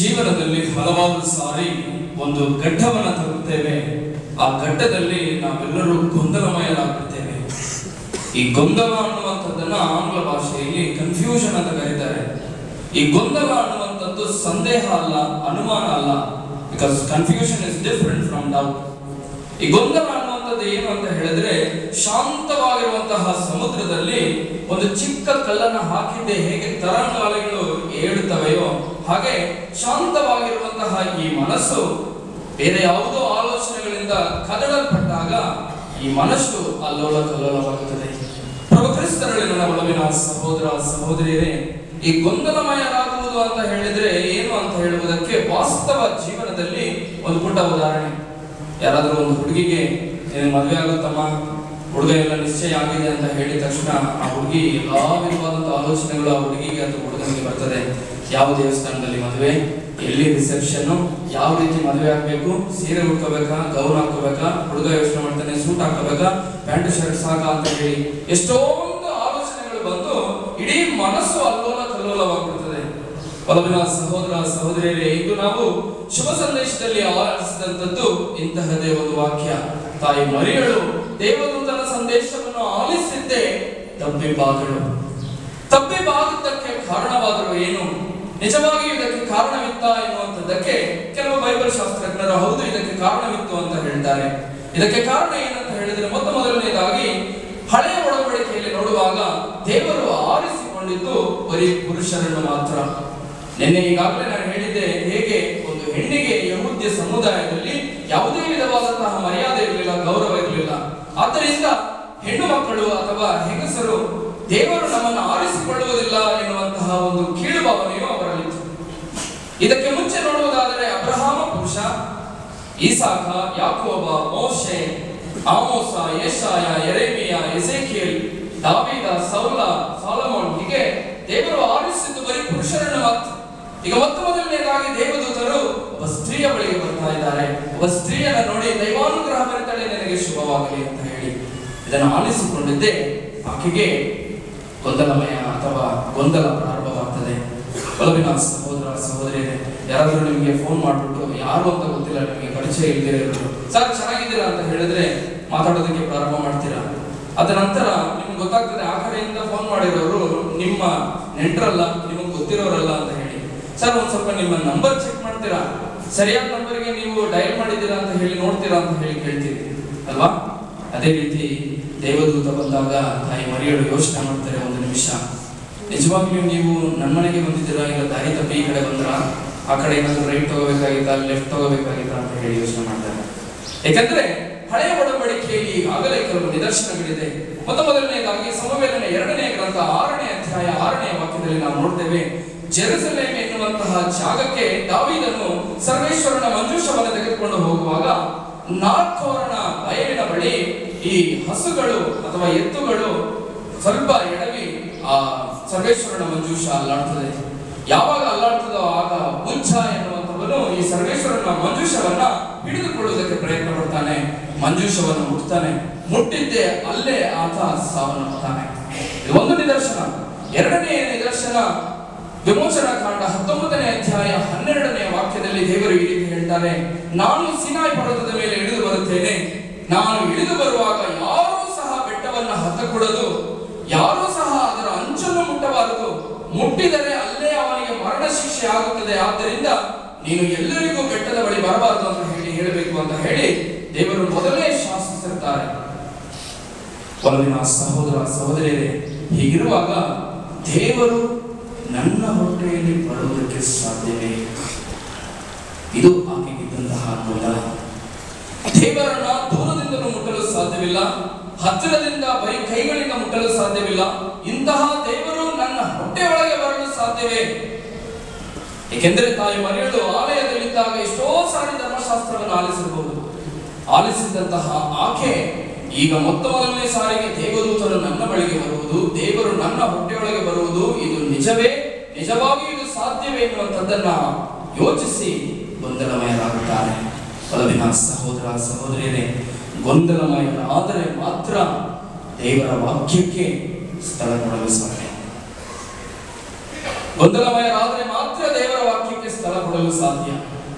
ಜೀವನದಲ್ಲಿ ಹಲವಾರು ಸಾರಿ ಒಂದು ಘಟ್ಟವನ್ನು ತಲುಪುತ್ತೇವೆ ಆ ಘಟ್ಟದಲ್ಲಿ ನಾವೆಲ್ಲರೂ ಗೊಂದಲಮಯರಾಗುತ್ತೇವೆ ಈ ಗೊಂದಲ ಅನ್ನುವಂಥದ್ದನ್ನ ಆಂಗ್ಲ ಭಾಷೆಯಲ್ಲಿ ಕನ್ಫ್ಯೂಷನ್ ಅಂತ ಕರೀತಾರೆ ಈ ಗೊಂದಲ ಅನ್ನುವಂಥದ್ದು ಸಂದೇಹ ಅಲ್ಲ ಅನುಮಾನ ಅಲ್ಲ because confusion is different from doubt ಈ ಗೊಂದಲ ಅನ್ನುವಂಥದ್ದು ಏನು ಅಂತ ಹೇಳಿದ್ರೆ ಶಾಂತವಾಗಿರುವಂತಹ ಸಮುದ್ರದಲ್ಲಿ ಒಂದು ಚಿಕ್ಕ ಕಲ್ಲನ್ನ ಹಾಕಿದ್ದೆ ಹೇಗೆ ತರಂಗಾಲೆಗಳು ಏಳುತ್ತವೆಯೋ ಹಾಗೆ ಶಾಂತವಾಗಿರುವಂತಹ ಈ ಮನಸ್ಸು ಬೇರೆ ಯಾವುದೋ ಆಲೋಚನೆಗಳಿಂದ ಕದಡಲ್ಪಟ್ಟಾಗ ಈ ಮನಸ್ಸು ಅಲ್ಲೋಲ ಕಲ್ಲೋಲವಾಗುತ್ತದೆ ಪ್ರಭು ಕ್ರಿಸ್ತರಲ್ಲಿ ನನ್ನ ಒಳಗಿನ ಸಹೋದರ ಸಹೋದರಿಯರೇ ಈ ಗೊಂದಲಮಯರಾಗುವುದು ಅಂತ ಹೇಳಿದ್ರೆ ಏನು ಅಂತ ಹೇಳುವುದಕ್ಕೆ ವಾಸ್ತವ ಜೀವನದಲ್ಲಿ ಒಂದು ಪುಟ್ಟ ಉದಾಹರಣೆ ಯಾರಾದರೂ ಒಂದು ಹುಡುಗಿಗೆ ನೀನು ಮದುವೆ ಆಗುತ್ತಮ್ಮ ಹುಡುಗ ಎಲ್ಲ ನಿಶ್ಚಯ ಆಗಿದೆ ಅಂತ ಹೇಳಿದ ತಕ್ಷಣ ಆ ಹುಡುಗಿ ಎಲ್ಲಾ ವಿಧವಾದಂತಹ ಆಲೋಚನೆಗಳು ಆ ಹುಡುಗಿಗೆ ಅಥವಾ ಹುಡುಗನಿಗೆ ಬರ್ತದೆ ಯಾವ ದೇವಸ್ಥಾನದಲ್ಲಿ ಮದುವೆ ಎಲ್ಲಿ ರಿಸೆಪ್ಷನ್ ಯಾವ ರೀತಿ ಮದುವೆ ಆಗ್ಬೇಕು ಸೀರೆ ಉಟ್ಕೋಬೇಕಾ ಗೌನ್ ಹಾಕೋಬೇಕಾ ಹುಡುಗ ಯೋಚನೆ ಮಾಡ್ತಾನೆ ಸೂಟ್ ಹಾಕೋಬೇಕಾ ಪ್ಯಾಂಟ್ ಶರ್ಟ್ ಸಾಕ ಅಂತ ಹೇಳಿ ಎಷ್ಟೊಂದು ಆಲೋಚನೆಗಳು ಬಂದು ಇಡೀ ಮನಸ್ಸು ಅಲ್ಲೋಲ ಕಲ್ಲೋಲವಾಗ್ಬಿಡ್ತದೆ ಒಲವಿನ ಸಹೋದರ ಸಹೋದರಿಯರೇ ಇಂದು ನಾವು ಶುಭ ಸಂದೇಶದಲ್ಲಿ ಆಲಿಸಿದಂಥದ್ದು ಇಂತಹದೇ ಒಂದು ವಾಕ್ಯ ತಾಯಿ ಮರಿಯಳು ದೇವದೂತನ ಸಂದೇಶವನ್ನು ಆಲಿಸಿದ್ದೇ ತಬ್ಬಿಬ್ಬಾದಳು ತಬ್ಬಿಬ್ಬಾದದ್ದಕ್ಕೆ ಕಾರಣವಾದರು ಏನು ನಿಜವಾಗಿಯೂ ಇದಕ್ಕೆ ಕಾರಣವಿತ್ತ ಎನ್ನುವಂಥದ್ದಕ್ಕೆ ಕೆಲವು ಬೈಬಲ್ ಶಾಸ್ತ್ರಜ್ಞರು ಹೌದು ಇದಕ್ಕೆ ಕಾರಣವಿತ್ತು ಅಂತ ಹೇಳ್ತಾರೆ ಇದಕ್ಕೆ ಕಾರಣ ಏನಂತ ಹೇಳಿದ್ರೆ ಮೊತ್ತ ಮೊದಲನೇದಾಗಿ ಹಳೆಯ ಒಡಂಬಡಿಕೆಯಲ್ಲಿ ನೋಡುವಾಗ ದೇವರು ಆರಿಸಿಕೊಂಡಿದ್ದು ಬರೀ ಪುರುಷರನ್ನು ಮಾತ್ರ ನಿನ್ನೆ ಈಗಾಗಲೇ ನಾನು ಹೇಳಿದ್ದೆ ಹೇಗೆ ಒಂದು ಹೆಣ್ಣಿಗೆ ಯಹೂದ್ಯ ಸಮುದಾಯದಲ್ಲಿ ಯಾವುದೇ ವಿಧವಾದಂತಹ ಮರ್ಯಾದೆ ಇರಲಿಲ್ಲ ಗೌರವ ಇರಲಿಲ್ಲ ಆದ್ದರಿಂದ ಹೆಣ್ಣು ಮಕ್ಕಳು ಅಥವಾ ಹೆಂಗಸರು ದೇವರು ನಮ್ಮನ್ನು ಆರಿಸಿಕೊಳ್ಳುವುದಿಲ್ಲ ಎನ್ನುವಂತಹ ಒಂದು ಕೀಳು ಭಾವನೆಯು ಅವರಲ್ಲಿತ್ತು ಇದಕ್ಕೆ ಮುಂಚೆ ನೋಡುವುದಾದರೆ ಅಬ್ರಹಾಮ ಪುರುಷ ಈಸಾಕ ಯಾಕೋಬ ಮೋಶೆ ಆಮೋಸ ಯಶಾಯ ಎರೇಮಿಯ ಎಸೇಕಿಯಲ್ ದಾವೀದ ಸೌಲ ಸಾಲಮೋನ್ ಹೀಗೆ ದೇವರು ಆರಿಸಿದ್ದು ಬರೀ ಪುರುಷರನ್ನು ಮಾತ್ರ ಈಗ ಮೊತ್ತ ಮೊದಲನೇದಾಗಿ ದೇವದೂತರು ಒಬ್ಬ ಸ್ತ್ರೀಯ ಬಳಿಗೆ ಬರ್ತಾ ಇದ್ದಾರೆ ಒಬ್ಬ ಸ್ತ್ರೀಯನ್ನ ನೋಡಿ ದೈವಾನುಗ್ರಹ ಬರುತ್ತಾಳೆ ನನಗೆ ಶುಭವಾಗಲಿ ಅಂತ ಹೇಳಿ ಇದನ್ನು ಆಲಿಸಿಕೊಂಡಿದ್ದೆ ಆಕೆಗೆ ಗೊಂದಲಮಯ ಅಥವಾ ಗೊಂದಲ ಪ್ರಾರಂಭವಾಗ್ತದೆ ಒಲವಿನ ಸಹೋದರ ಸಹೋದರಿಯರೇ ಯಾರಾದ್ರೂ ನಿಮಗೆ ಫೋನ್ ಮಾಡ್ಬಿಟ್ಟು ಯಾರು ಅಂತ ಗೊತ್ತಿಲ್ಲ ನಿಮಗೆ ಪರಿಚಯ ಇಲ್ಲದೆ ಇರೋರು ಸರ್ ಚೆನ್ನಾಗಿದ್ದೀರಾ ಅಂತ ಹೇಳಿದ್ರೆ ಮಾತಾಡೋದಕ್ಕೆ ಪ್ರಾರಂಭ ಮಾಡ್ತೀರಾ ಅದ ನಂತರ ನಿಮ್ಗೆ ಗೊತ್ತಾಗ್ತದೆ ಆ ಕಡೆಯಿಂದ ಫೋನ್ ಮಾಡಿರೋರು ನಿಮ್ಮ ನೆಂಟರಲ್ಲ ನಿಮಗೆ ಗೊತ್ತಿರೋರಲ್ಲ ಅಂತ ಹೇಳಿ ಸರ್ ಒಂದ್ ಸ್ವಲ್ಪ ನಿಮ್ಮ ನಂಬರ್ ಚೆಕ್ ಮಾಡ್ತೀರಾ ಸರಿಯಾದ ನಂಬರ್ಗೆ ನೀವು ಡಯಲ್ ಮಾಡಿದ್ದೀರಾ ಅಂತ ಹೇಳಿ ನೋಡ್ತೀರಾ ಅಂತ ಹೇಳಿ ಕೇಳ್ತೀರಿ ಅಲ್ವಾ ಅದೇ ರೀತಿ ದೇವದೂತ ಬಂದಾಗ ತಾಯಿ ಮರಿಯಳು ಯೋಚನೆ ಮಾಡ್ತಾರೆ ಒಂದು ನಿಮಿಷ ನಿಜವಾಗ್ಲೂ ನೀವು ನನ್ನ ಮನೆಗೆ ಬಂದಿದ್ದೀರಾ ಇಲ್ಲ ದಾರಿ ತಪ್ಪಿ ಈ ಕಡೆ ಬಂದ್ರ ಆ ಕಡೆ ಏನಾದ್ರು ರೈಟ್ ತಗೋಬೇಕಾಗಿತ್ತಾ ಲೆಫ್ಟ್ ತಗೋಬೇಕಾಗಿತ್ತಾ ಅಂತ ಹೇಳಿ ಯೋಚನೆ ಮಾಡ್ತಾರೆ ಯಾಕಂದ್ರೆ ಹಳೆಯ ಒಡಂಬಡಿಕೆಯಲ್ಲಿ ಈಗಾಗಲೇ ಕೆಲವು ನಿದರ್ಶನಗಳಿದೆ ಮೊತ್ತ ಮೊದಲನೆಯದಾಗಿ ಸಮವೇದನೆ ಎರಡನೇ ಗ್ರಂಥ ಆರನೇ ಅಧ್ಯಾಯ ಆರನೇ ವಾಕ್ಯದಲ್ಲಿ ನಾವು ನೋಡ್ತೇವೆ ಜೆರುಸಲೇಮ್ ಎನ್ನುವಂತಹ ಜಾಗಕ್ಕೆ ದಾವೀದನು ಸರ್ವೇಶ್ವರನ ಮಂಜೂಷವನ್ನು ತೆಗೆದುಕೊಂಡು ಹೋಗುವಾಗ ನಾಲ್ಕೋರನ ಬಯಲಿನ ಬಳಿ ಈ ಹಸುಗಳು ಅಥವಾ ಎತ್ತುಗಳು ಸ್ವಲ್ಪ ಎಡವಿ ಆ ಸರ್ವೇಶ್ವರನ ಮಂಜೂಷ ಅಲ್ಲಾಡ್ತದೆ ಯಾವಾಗ ಅಲ್ಲಾಡ್ತದೋ ಆಗ ಮುಂಚ ಎನ್ನುವಂಥವನು ಈ ಸರ್ವೇಶ್ವರನ ಮಂಜೂಷವನ್ನ ಹಿಡಿದುಕೊಳ್ಳುವುದಕ್ಕೆ ಪ್ರಯತ್ನ ಪಡ್ತಾನೆ ಮಂಜೂಷವನ್ನು ಮುಟ್ತಾನೆ ಮುಟ್ಟಿದ್ದೆ ಅಲ್ಲೇ ಆತ ಸಾವನ್ನಪ್ಪುತ್ತಾನೆ ಇದು ಒಂದು ನಿದರ್ಶನ ಎರಡನೇ ನಿದರ್ಶನ ವಿಮೋಚನ ಕಾಂಡ ಹತ್ತೊಂಬತ್ತನೇ ಅಧ್ಯಾಯ ಹನ್ನೆರಡನೇ ವಾಕ್ಯದಲ್ಲಿ ದೇವರು ಈ ರೀತಿ ಹೇಳ್ತಾರೆ ನಾನು ಸಿನಾಯ್ ಪರ್ವತದ ಮೇಲೆ ಇಳಿದು ಬರುತ್ತೇನೆ ನಾನು ಇಳಿದು ಬರುವಾಗ ಯಾರೂ ಸಹ ಬೆಟ್ಟವನ್ನು ಹತ್ತಕೂಡದು ಯಾರೂ ಸಹ ಅದರ ಅಂಚನ್ನು ಮುಟ್ಟಬಾರದು ಮುಟ್ಟಿದರೆ ಅಲ್ಲೇ ಅವನಿಗೆ ಮರಣ ಶಿಕ್ಷೆ ಆಗುತ್ತದೆ ಆದ್ದರಿಂದ ನೀನು ಎಲ್ಲರಿಗೂ ಬೆಟ್ಟದ ಬಳಿ ಬರಬಾರದು ಅಂತ ಹೇಳಿ ಹೇಳಬೇಕು ಅಂತ ಹೇಳಿ ದೇವರು ಮೊದಲೇ ಶಾಸಿಸಿರ್ತಾರೆ ಒಲವಿನ ಸಹೋದರ ಸಹೋದರಿಯರೇ ಹೀಗಿರುವಾಗ ದೇವರು ನನ್ನ ಹೊಟ್ಟೆಯಲ್ಲಿ ಬರುವುದಕ್ಕೆ ಸಾಧ್ಯವೇ ಇದು ಆಕೆಗಿದ್ದಂತಹ ಗೊಂದಲ ದೇವರನ್ನ ದೂರದಿಂದಲೂ ಮುಟ್ಟಲು ಸಾಧ್ಯವಿಲ್ಲ ಹತ್ತಿರದಿಂದ ಬರೀ ಕೈಗಳಿಂದ ಮುಟ್ಟಲು ಸಾಧ್ಯವಿಲ್ಲ ಇಂತಹ ದೇವರು ನನ್ನ ಹೊಟ್ಟೆ ಒಳಗೆ ಬರಲು ಸಾಧ್ಯವೇ ಏಕೆಂದರೆ ತಾಯಿ ಮರಿಯಳು ಆಲಯದಲ್ಲಿದ್ದಾಗ ಎಷ್ಟೋ ಸಾರಿ ಧರ್ಮಶಾಸ್ತ್ರವನ್ನು ಆಲಿಸಿರಬಹುದು ಆಲಿಸಿದಂತಹ ಆಕೆ ಈಗ ಮೊತ್ತ ಮೊದಲನೇ ಸಾರಿಗೆ ದೇವದೂತರು ನನ್ನ ಬಳಿಗೆ ಬರುವುದು ದೇವರು ನನ್ನ ಹೊಟ್ಟೆಯೊಳಗೆ ಬರುವುದು ಇದು ನಿಜವೇ ನಿಜವಾಗಿ ಇದು ಸಾಧ್ಯವೇ ಎನ್ನುವಂಥದ್ದನ್ನ ಯೋಚಿಸಿ ಗೊಂದಲಮಯರಾಗುತ್ತಾರೆ ಒಲವಿನ ಸಹೋದರ ಸಹೋದರಿಯರೇ ಗೊಂದಲಮಯರಾದರೆ ಮಾತ್ರ ದೇವರ ವಾಕ್ಯಕ್ಕೆ ಸ್ಥಳ ಕೊಡಲು ಸಾಧ್ಯ ಗೊಂದಲಮಯರಾದರೆ ಮಾತ್ರ ದೇವರ ವಾಕ್ಯಕ್ಕೆ ಸ್ಥಳ ಕೊಡಲು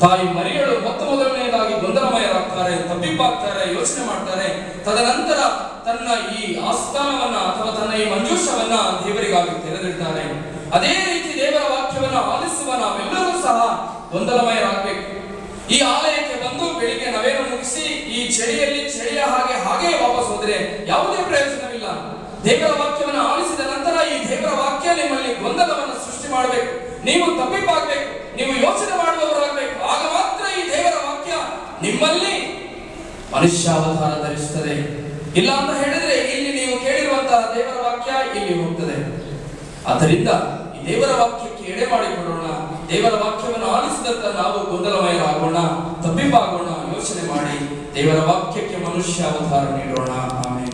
ತಾಯಿ ಮರಿಯಳು ಮೊತ್ತ ಮೊದಲನೆಯದಾಗಿ ಗೊಂದಲಮಯರಾಗ್ತಾರೆ ತಬ್ಬಿಬ್ಬಾಗ್ತಾರೆ ಯೋಚನೆ ಮಾಡ್ತಾರೆ ತದನಂತರ ತನ್ನ ಈ ಆಸ್ಥಾನವನ್ನ ಅಥವಾ ತನ್ನ ಈ ಮಂಜೂಷವನ್ನ ದೇವರಿಗಾಗಿ ತೆರೆದಿಡ್ತಾರೆ ಅದೇ ರೀತಿ ದೇವರ ವಾಕ್ಯವನ್ನ ಆಲಿಸುವ ನಾವೆಲ್ಲರೂ ಸಹ ಗೊಂದಲಮಯರಾಗಬೇಕು ಈ ಆಲಯಕ್ಕೆ ಬಂದು ಬೆಳಿಗ್ಗೆ ನವೇನು ಮುಗಿಸಿ ಈ ಚಳಿಯಲ್ಲಿ ಚಳಿಯ ಹಾಗೆ ಹಾಗೆ ವಾಪಸ್ ಹೋದ್ರೆ ಯಾವುದೇ ಪ್ರಯೋಜನವಿಲ್ಲ ದೇವರ ವಾಕ್ಯವನ್ನು ಆಲಿಸಿದ ನಂತರ ಈ ದೇವರ ವಾಕ್ಯ ನಿಮ್ಮಲ್ಲಿ ಗೊಂದಲವನ್ನು ಸೃಷ್ಟಿ ಮಾಡಬೇಕು ನೀವು ತಪ್ಪಿಬ್ಬಾಗಬೇಕು ನೀವು ಯೋಚನೆ ಮಾಡುವವರಾಗಬೇಕು ಆಗ ಮಾತ್ರ ಈ ದೇವರ ವಾಕ್ಯ ನಿಮ್ಮಲ್ಲಿ ಮನುಷ್ಯಾವತಾರ ಧರಿಸುತ್ತದೆ ಇಲ್ಲ ಅಂತ ಹೇಳಿದ್ರೆ ಇಲ್ಲಿ ನೀವು ಕೇಳಿರುವಂತಹ ದೇವರ ವಾಕ್ಯ ಇಲ್ಲಿ ಹೋಗ್ತದೆ ಆದ್ದರಿಂದ ಈ ದೇವರ ವಾಕ್ಯಕ್ಕೆ ಎಡೆ ಮಾಡಿಕೊಡೋಣ ದೇವರ ವಾಕ್ಯವನ್ನು ಆಲಿಸಿದಂತ ನಾವು ಗೊಂದಲಮಯರಾಗೋಣ ತಬ್ಬಿಬ್ಬಾಗೋಣ ಯೋಚನೆ ಮಾಡಿ ದೇವರ ವಾಕ್ಯಕ್ಕೆ ಮನುಷ್ಯ ಅವತಾರ ನೀಡೋಣ ಆಮೇಲೆ